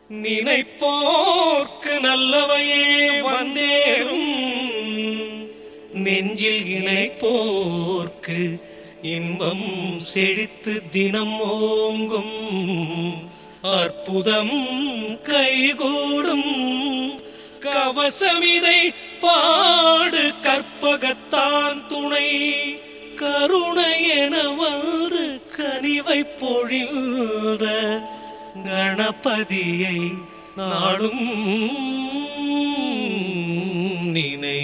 நினைப்போர்க்கு நல்லவையே வந்தேறும் நெஞ்சில் இணைப்போர்க்கு இன்பம் செழித்து தினம் ஓங்கும் அற்புதம் கைகூடும் கவசமிதை பாடு கற்பகத்தான் துணை கருணை என வந்து கனிவை பொழிந்த கணபதியை நாளும் நினை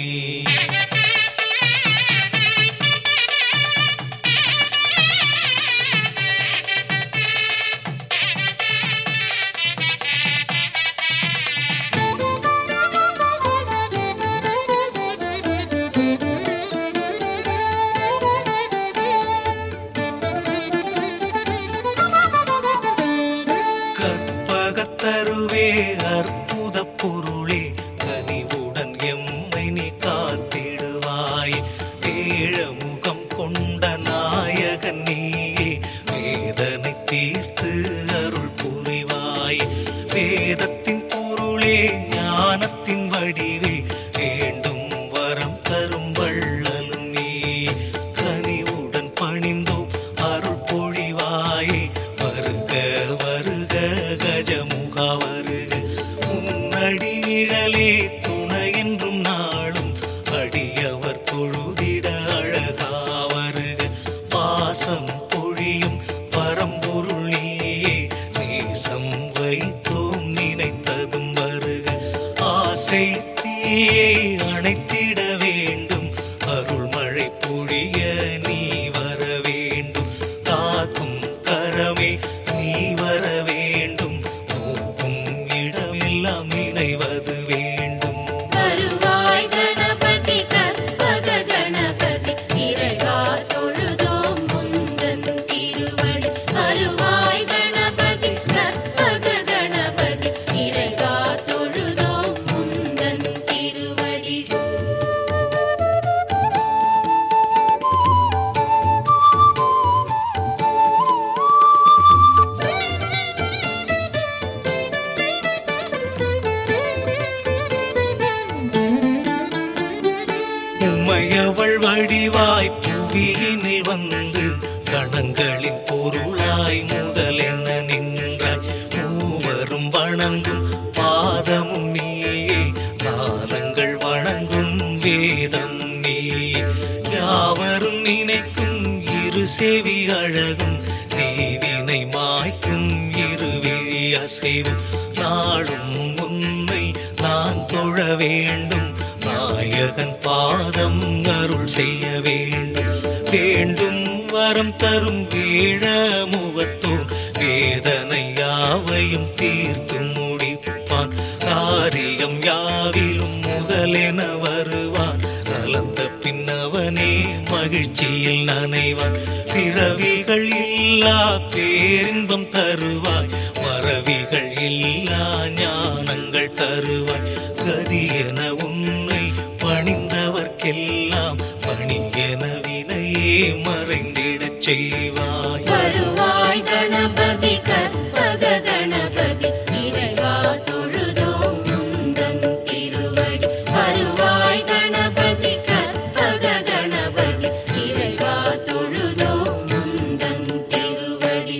கற்பகத்தருவே அற்புத பொருளே கனிவுடன் எம்மை நீ காத்திடுவாய் ஏழமுகம் கொண்ட நாயகன் நீயே வேதனை தீர்த்து அருள் புரிவாய் வேதத்தின் பொருளே ஞானத்தின் வடிவே வேண்டும் வரம் தரும் வள்ளலும் நீ கனிவுடன் பணிந்தோம் அருள் பொழிவாயே வருக வருக கஜமுகா வருக உன்னடி நிழலே துணை என்றும் நாளும் அடியவர் தொழுதிட அழகா வருக பாசம் பொழியும் பரம்பொருள் நீயே நேசம் வைத்தோம் நினைத்ததும் வருக ஆசை தீயை அணைத்திட வேண்டும் அருள்மழை பொழிய நீ வர வேண்டும் காக்கும் கரமே நீ வர வேண்டும் நோக்கும் இடமெல்லாம் நினைவது வேண்டும் வருவாய் கணபதி கற்பக கணபதி இறைவா தொழுதோம் முந்தன் திருவடி வருவாய் கணபதி கற்பக கணபதி இறைவா தொழுதோம் முந்தன் திருவடி உம்மையவள் வடிவாய் புவியினில் வந்து கணங்களின் பொருளாய் முதலென நின்றாய் மூவரும் வணங்கும் பாதமும் நீயே காலங்கள் வணங்கும் வேதம் நீயே யாவரும் நினைக்கும் இரு செவி அழகும் நீவினை மாய்க்கும் இருவிழி அசைவும் நாடும் உன்னை நான் தொழ வேண்டும் நாயகன் பாதம் அருள் செய்ய வேண்டும் வேண்டும் வரம் தரும் வீழ முகத்தோன் வேதனை யாவையும் தீர்த்து முடிப்பான் காரியம் யாவிலும் முதலென வருவான் கலந்த பின்னவனே மகிழ்ச்சியில் நனைவான் பிறவிகள் இல்லா பேரின்பம் தருவாய் மறவிகள் இல்லா ஞானங்கள் தருவாய் கதியென உன்னை பணிந்தவர்க்கெல்லாம் பணியென வினையே மறைந்திடச் செய்வாய் வருவாய் கணபதி கற்பக கணபதி இறைவா தொழுதோம் முந்தன் திருவடி வருவாய் கணபதி கற்பக கணபதி இறைவா தொழுதோம் முந்தன் திருவடி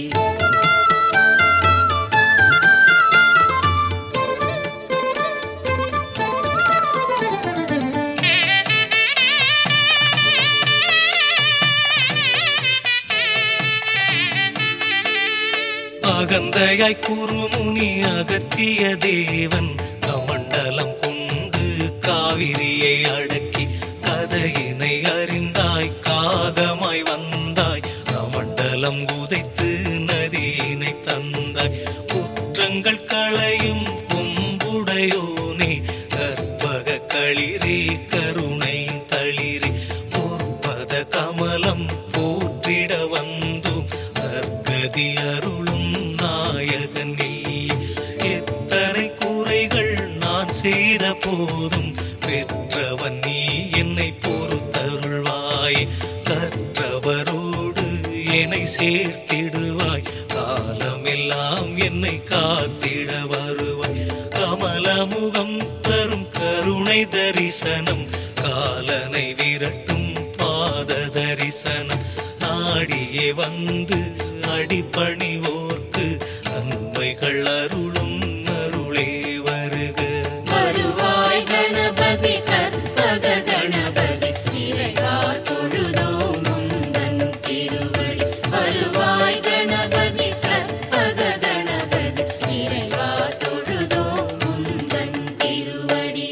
அகந்தையாய் குருமுனி அகத்திய தேவன் கமண்டலம் கொண்டு காவிரியை அடக்கி கதையினை அறிந்தாய் காகமாய் வந்தாய் கமண்டலம் உதைத்து நதியினை தந்தாய் குற்றங்கள் களையும் கொம்புடையோனே கற்பக களிரே கருணை தளிரே பொற்பத கமலம் போற்றிட வந்தோம் நற்கதி அருளும் நாயகன் நீ எத்தனை குறைகள் நான் செய்த போதும் பெற்றவன் நீ என்னை பொறுத்தருள்வாய் கற்றவரோடு என்னை சேர்த்திடுவாய் காலமெல்லாம் என்னை காத்திட வருவாய் கனமுகம் தரும் கருணை தரிசனம் காலனை விரட்டும் பாத தரிசனம் நாடியே வந்து அடிபணிவோர்க்கு நன்மைகள் அருளும் அருளே வருக வருவாய் கணபதி கற்பக கணபதி இறைவா தொழுதோம் முந்தன் திருவடி வருவாய் கணபதி கற்பக கணபதி இறைவா தொழுதோம் முந்தன் திருவடி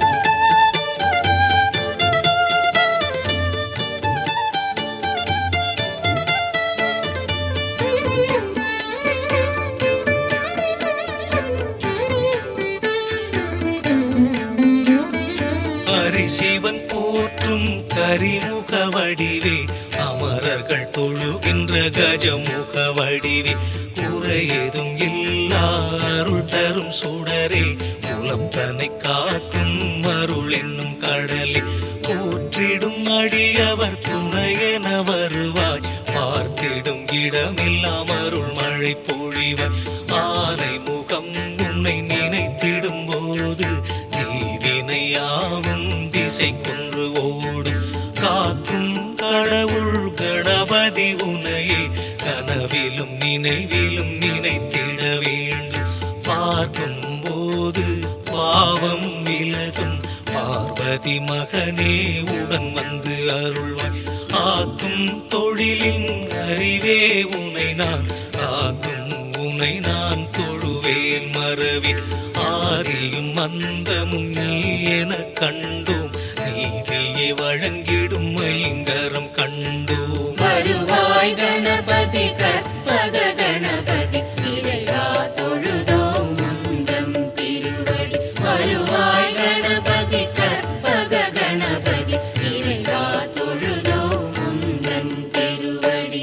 பரிசிவன் போற்றும் கரிமுக வடிவே அமரர்கள் தொழுகின்ற கஜமுக வடிவே குறையேதும் இல்லா அருள் தரும் சுடரே குலம் தன்னை காக்கும் அருள் என்னும் கடலே போற்றிடும் அடியவர் துணையென வருவாய் பார்த்திடும் இடமெல்லாம் அருள் மழை பொழிவாய் ஆனை முகம் உன்னை நினைத்திடும் போது தீவினையாவும் திசை கொன்று ஓடும் காக்கும் கடவுள் கணபதி உனையே கனவிலும் நினைவிலும் நினைத்திட வேண்டும் பார்க்கும் போது பாவம் விலகும் பார்வதி மகனே உடன் வந்து அருள்வாய் ஆக்கும் தொழிலின் அறிவே உனை நான் காக்கும் உனை நான் தொழுவேன் மறவேன் ஆதியும் அந்தமும் நீ என கண்டோம் நீதியை வழங்கிடும் ஐங்கரம் கண்டோம் வருவாய் கணபதி கற்பக கணபதி இறைவா தொழுதோம் முந்தம் திருவடி வருவாய் கணபதி கற்பக கணபதி இறைவா தொழுதோம் முந்தம் திருவடி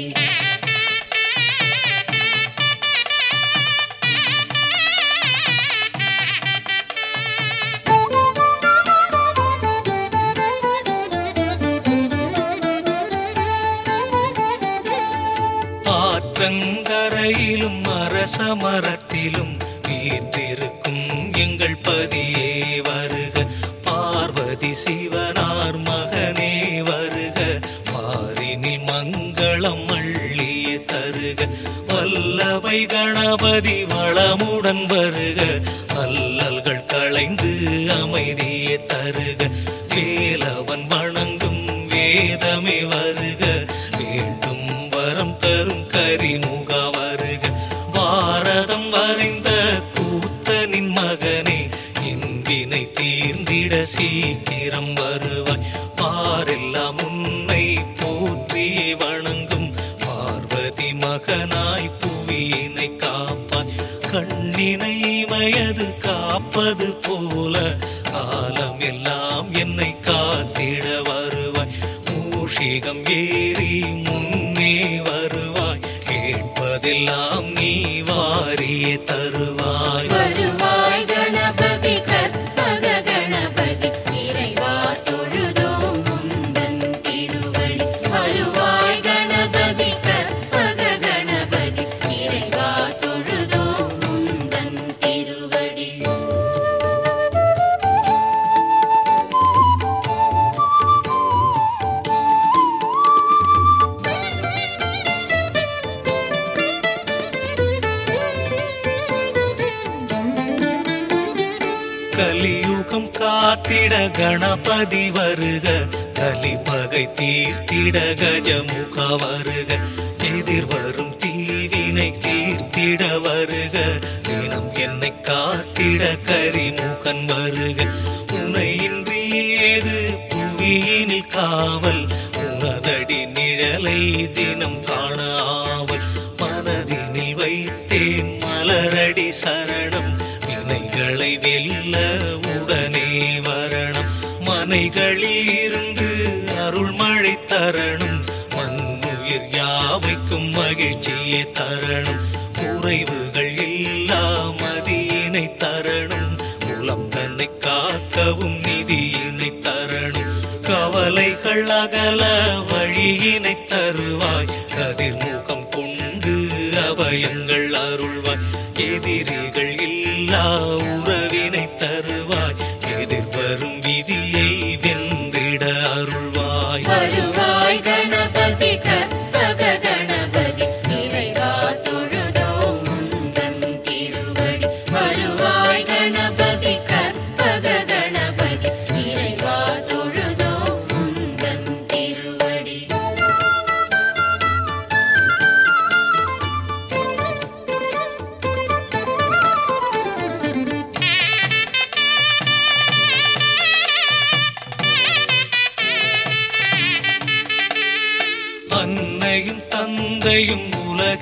ஆற்றங்கரையிலும் அரச மரத்திலும் வீற்றிருக்கும் எங்கள் பதியே வருக பார்வதி சிவனார் மகனே வருக மாறினில் மங்களம் அள்ளிய தருக வல்லவை கணபதி வளமுடன் வருக அல்லல்கள் களைந்து அமைதியே தருக வேலவன் வணங்கும் வேதமே வருக வேண்டும் வரம் தரும் கரிமுக வருக பாரதம் வரைந்த கூத்தனின் மகனே இன்பினை தீர்ந்திட சீக்கிரம் வருவாய் பாரெல்லாம் உன்னை போற்றி வணங்கும் பார்வதி மகனாய் புவியினை காப்பாய் கண்ணினை மயது காப்பது போல காலம் எல்லாம் என்னை காத்திட வருவாய் மூஷிகம் ஏறி முன்னே வருவாய் கேட்பதெல்லாம் நீ வாரியே தருவாய் வருவாய் கணபதி கற்பக கணபதி இறைவா தொழுதோம் முந்தன் திருவடி வருவாய் கணபதி கற்பக கணபதி இறைவா தொழுதோம் முந்தன் திருவடி கலியுகம் காத்திட கணபதி வருக கலிபகை தீர்த்திட கஜமுக வருக எதிர்வரும் தீவினை தீர்த்திட வருக தினம் என்னை காத்திட கரிமுகன் வருக உனையின்றி ஏது புவியினில் காவல் உனதடி நிழலை தினம் காண ஆவல் மனதினில் வைத்தேன் மலரடி சரணம் வினைகளை வெல்ல உடனே வரணும் மனைகளில் இருந்து அருள்மழை தரணும் மண்ணுயிர் யாவைக்கும் மகிழ்ச்சியை தரணும் குறைவுகள் இல்லா மதியினை தரணும் குலம் தன்னை காக்கவும் நிதியினை தரணும் கவலைகள் அகல வழியினை தருவாய் கதிர்முகம் கொண்டு அபயங்கள் அருள்வாய் எதிரிகள் இல்லா உறவினை தரு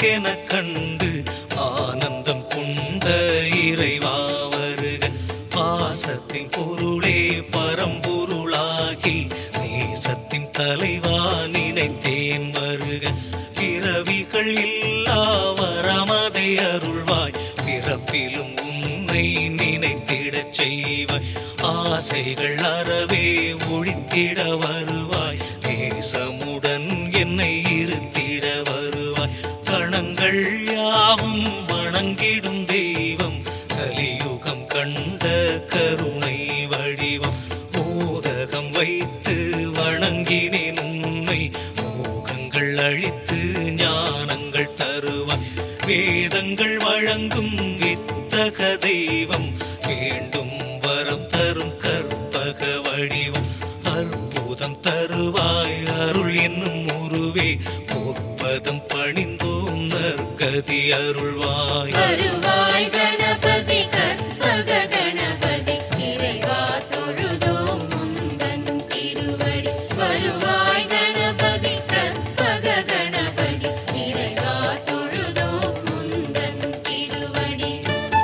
எனக்கென கண்டு ஆனந்தம் கொண்ட இறைவா வருக பாசத்தின் பொருளே பரம்பொருளாகி நேசத்தின் தலைவா நினைத்தேன் வருக பிறவிகள் இல்லா வரமதை அருள்வாய் பிறப்பிலும் உன்னை நினைத்திடச் செய்வாய் ஆசைகள் அறவே ஒழித்திட வருவாய் நேசமுடன் என்னை இருத்திட வருவாய் கணங்கள் யாவும் வணங்கிடும் தெய்வம் கலியுகம் கண்ட கருணை வடிவம் மோதகம் வைத்து வணங்கினேன் உன்னை மோகங்கள் அழித்து ஞானங்கள் தருவாய் வேதங்கள் வழங்கும் வித்தக தெய்வம் வேண்டும் வரம் தரும் கற்பக வடிவம் அற்புதம் தருவாய் அருள் என்னும் உருவே பொற்பதம் பணிந்தோம் நற்கதி அருள்வாய் வருவாய் கணபதி கற்பக கணபதி இறைவா தொழுதோம் முந்தன் திருவடி வருவாய் கணபதி கற்பக கணபதி இறைவா தொழுதோம் முந்தன் திருவடி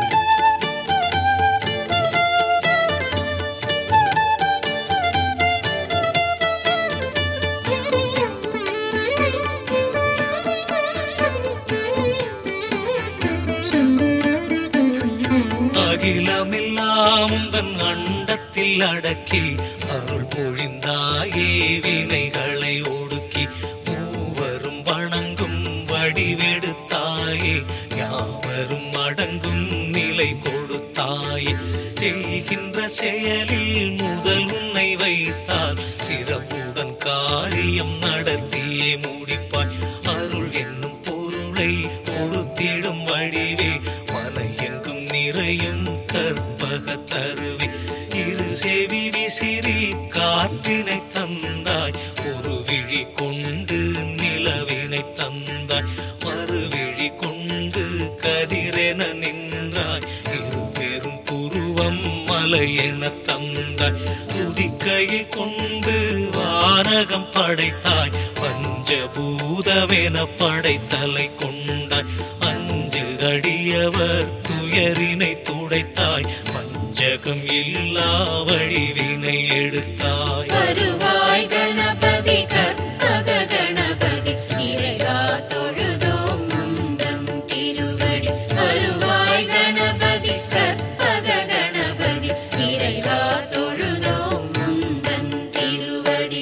அகிலமெல்லாம் உந்தன் அண்டத்தில் அடக்கி அருள் பொழிந்தாயே வினைகளை ஒடுக்கி மூவரும் வணங்கும் வடிவெடுத்தாயே யாவரும் அடங்கும் நிலை கொடுத்தாயே செய்கின்ற செயலில் முதல் உன்னை வைத்தால் சிறப்புடன் காரியம் நடத்தியே முடிப்பாய் அருள் என்னும் பொருளை கொடுத்திடும் வடிவே மனை எங்கும் நிறையும் கற்பக தருவே இரு செவி விசிறி காற்றினை தந்தாய் ஒரு விழி கொண்டு நிலவினை தந்தாய் மறுவிழி கொண்டு கதிரென நின்றாய் இரு பெரும் புருவம் மலை என தந்தாய் துதிக்கையை கொண்டு வானகம் படைத்தாய் பஞ்சபூதமென படைத்தலை கொண்டாய் அஞ்சு அடியவர் துயரினை துடைத்தாய் பஞ்சகம் இல்லா வழிவினை எடுத்தாய் வருவாய் கணபதி கற்பக கணபதி இறைவா தொழுதோம் முந்தம் திருவடி வருவாய் கணபதி கற்பக கணபதி இறைவா தொழுதோம் முந்தம் திருவடி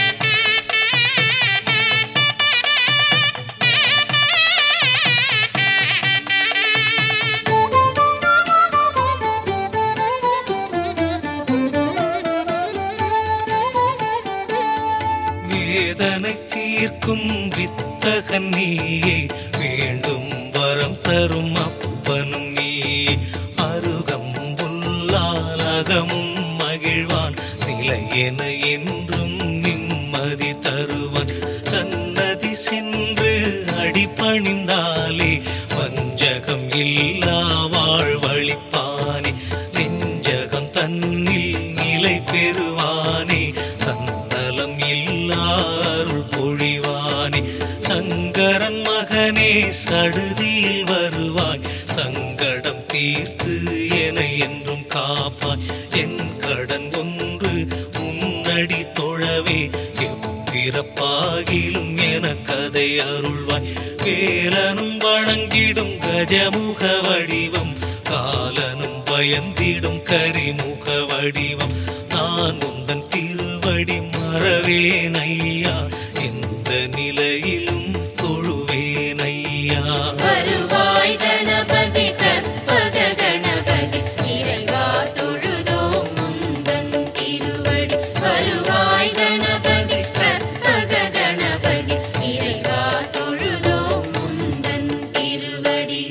வேதனை தீர்க்கும் வித்தகன் நீயே வேண்டும் வரம் தரும் அப்பனும் நீயே அருகம் புல்லாலகமும் மகிழ்வான் நிலையென என்றும் நிம்மதி தருவான் சன்னதி சென்று அடிபணிந்தாலே வஞ்சகம் இல்லா வாழ்வழிப்பானே நெஞ்சகம் தன்னில் நிலை பெறுவானே தன்னலம் இல்லா அருள் பொழிவானே சங்கரன் மகனே சடுதியில் வருவாய் சங்கடம் தீர்த்து என என்றும் காப்பாய் என் கடன் ஒன்று உன்னடி தொழவே எப்பிறப்பாகிலும் என கதை அருள்வாய் வேலனும் வணங்கிடும் கஜமுக வடிவம் காலனும் பயந்திடும் கரிமுக வடிவம் நான் உந்தன் திருவடி மறவேன் ஐயா எந்த நிலையிலும் தொழுவேன் ஐயா வருவாய் கணபதி கற்பக கணபதி இறைவா தொழுதோம் முந்தன் திருவடி வருவாய் கணபதி கற்பக கணபதி இறைவா தொழுதோம் முந்தன் திருவடி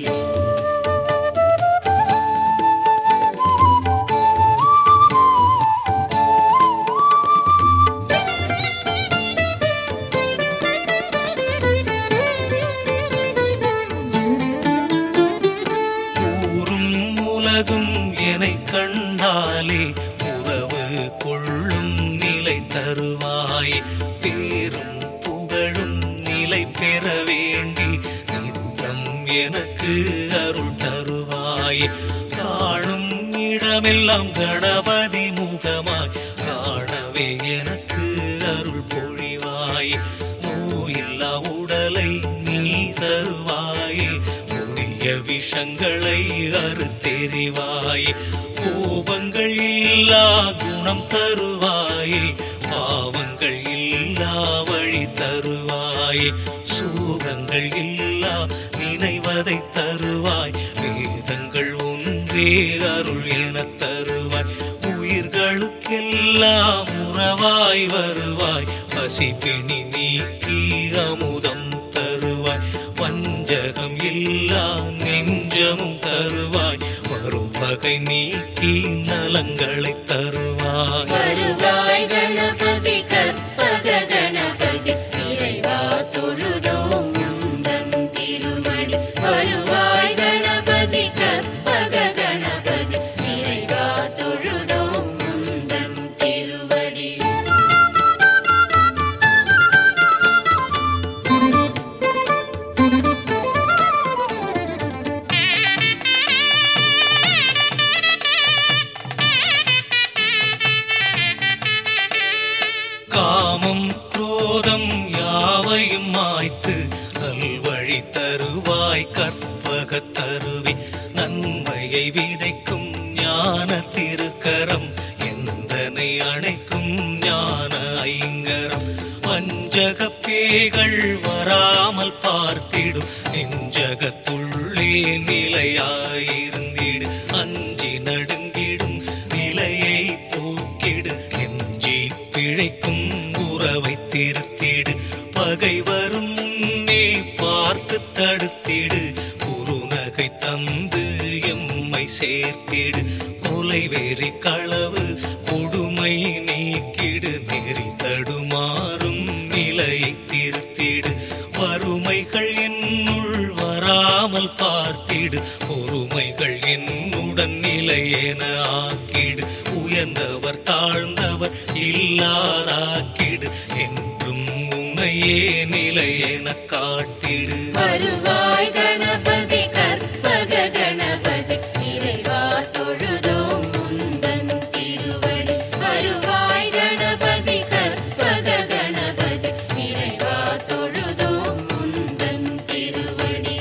ஊரும் உலகும் என்னை கண்டாலே உறவு கொள்ளும் நிலை தருவாய் பேரும் புகழும் நிலை பெற வேண்டி நித்த எனக்கு அருள் தருவாய் காணும் இடமெல்லாம் கணபதி முகமாய் காணவே எனக்கு அருள் பொழிவாய் நோயில்லா உடலை நீ தருவாய் கொடிய விஷங்களை அறுத்தெறிவாய் கோபங்கள் இல்லா குணம் தருவாய் பாவங்கள் இல்லா வழி தருவாய் சூகங்கள் இல்லா நினைவதை தருவாய் வேதங்கள் ஒன்றே அருள் என தருவாய் உயிர்களுக்கெல்லாம் உறவாய் வருவாய் பசிப்பிணி நீக்கி அமுதம் தருவாய் வஞ்சகம் இல்லா நெஞ்சமும் தருவாய் வரும் பகை நீக்கி நலங்களை தருவாய் வருவாய் கணபதி கற்பக கணபதி இறைவா தொழுதோம் உந்தன் திருவடி வருவாய் கணபதி கற்பக கணபதி இறைவா தொழுதோம் உந்தன் திருவடி காமம் குரோதம் யாவையும் மாய்த்து நல்வழி தருவாய் கற்பக தருவி நன்மையை விதைக்கும் ஞான திருக்கரம் எந்தனை அணைக்கும் ஞான ஐங்கரம் வஞ்சக பேய்கள் வராமல் பார்த்திடும் நெஞ்சகத்துள்ளே நிலையாயிருந்திடு அஞ்சி நடுங்கிடும் நிலையை போக்கிடு நெஞ்சி பிழைக்கும் உறவை திருத்திடு பகை வரும் முன்னே பார்த்து தடுத்திடு குறுநகை தந்து எம்மை சேர்த்திடு கொலை வெறி களவு கொடுமை நீக்கிடு நெறி தடுமாறும் நிலையை திருத்திடு வறுமைகள் என்னுள் வராமல் பார்த்திடு பொறுமைகள் என்னுடன் நிலையென ஆக்கிடு உயர்ந்தவர் தாழ்ந்தவர் இல்லாதாக்கிடு என்றும் உன்னையே நிலையென காட்டிடு வருவாய் கணபதி கற்பக கணபதி இறைவா தொழுதோம் முந்தன் திருவடி வருவாய் கணபதி கற்பக கணபதி இறைவா தொழுதோம் முந்தன் திருவடி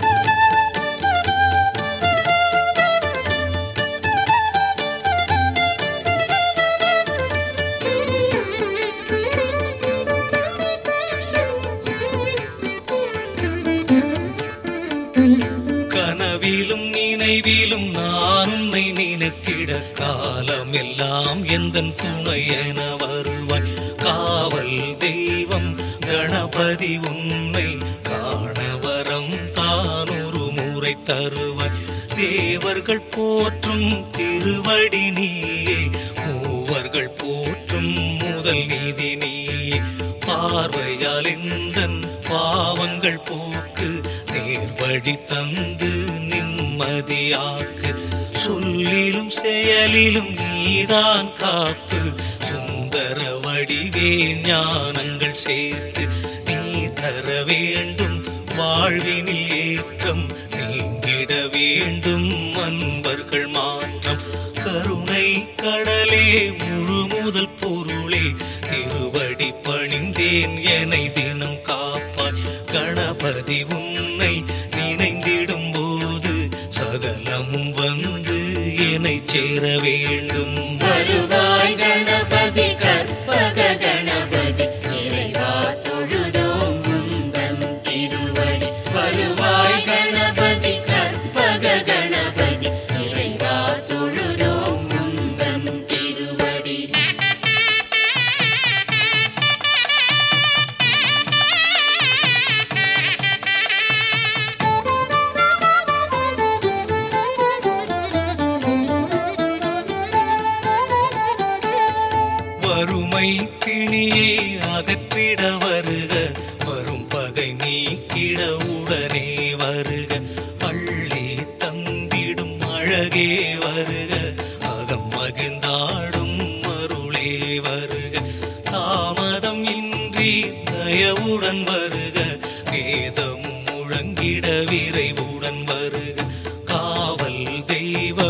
கனவிலும் நினைவிலும் நான் உன்னை நினைத்திட காலமெல்லாம் எந்தன் துணை என வருவாய் காவல் தெய்வம் கணபதி உன்னை காணவரம் தான் ஒரு முறை தருவாய் தேவர்கள் போற்றும் திருவடி நீயே மூவர்கள் போற்றும் முதல் நீதி நீயே பார்வையால் எந்தன் பாவங்கள் போக்கு நேர்வழி தந்து நிம்மதியாக்கு சொல்லிலும் செயலிலும் நீதான் காப்பு சுந்தர வடிவே ஞானங்கள் சேர்த்து நீ தர வேண்டும் வாழ்வினில் ஏற்றம் நீங்கிட வேண்டும் அன்பர்கள் மாற்றம் கருணை கடலே முழு முதல் பொருளே திருவடி பணிந்தேன் என்னை தினம் காப்பாய் கணபதி உன்னை நினைந்திடும் போது சகலமும் வந்து என்னை சேர வேண்டும் வருவாய் கணபதி கற்பக கணபதி இறைவா தொழுதோம் முந்தன் திருவடி வருவாய் கணபதி கற்பக கணபதி இறைவா தொழுதோம் முந்தன் திருவடி வறுமை பிணியை அகற்றிட வருக வரும் பகை நீக்கிட உடனே வருக பள்ளி தந்திடும் அழகே வருக அகம் மகிழ்ந்தாடும் அருளே வருக தாமதம் இன்றி தயவுடன் வருக வேதமும் முழங்கிட விரைவுடன்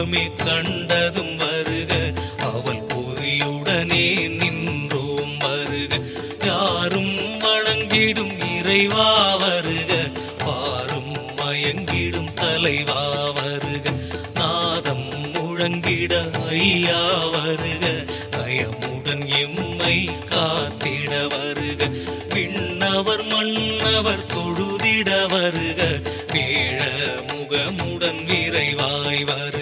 தெய்வமே கண்டதும் வருக அவள் பொறியுடனே நின்றோம் வருக யாரும் வணங்கிடும் இறைவா வருக பாரும் மயங்கிடும் தலைவா வருக நாதம் முழங்கிட ஐயா வருக நயமுடன் எம்மை காத்திட வருக விண்ணவர் மன்னவர் தொழுதிட வருக வேழ முகமுடன் விரைவாய் வருக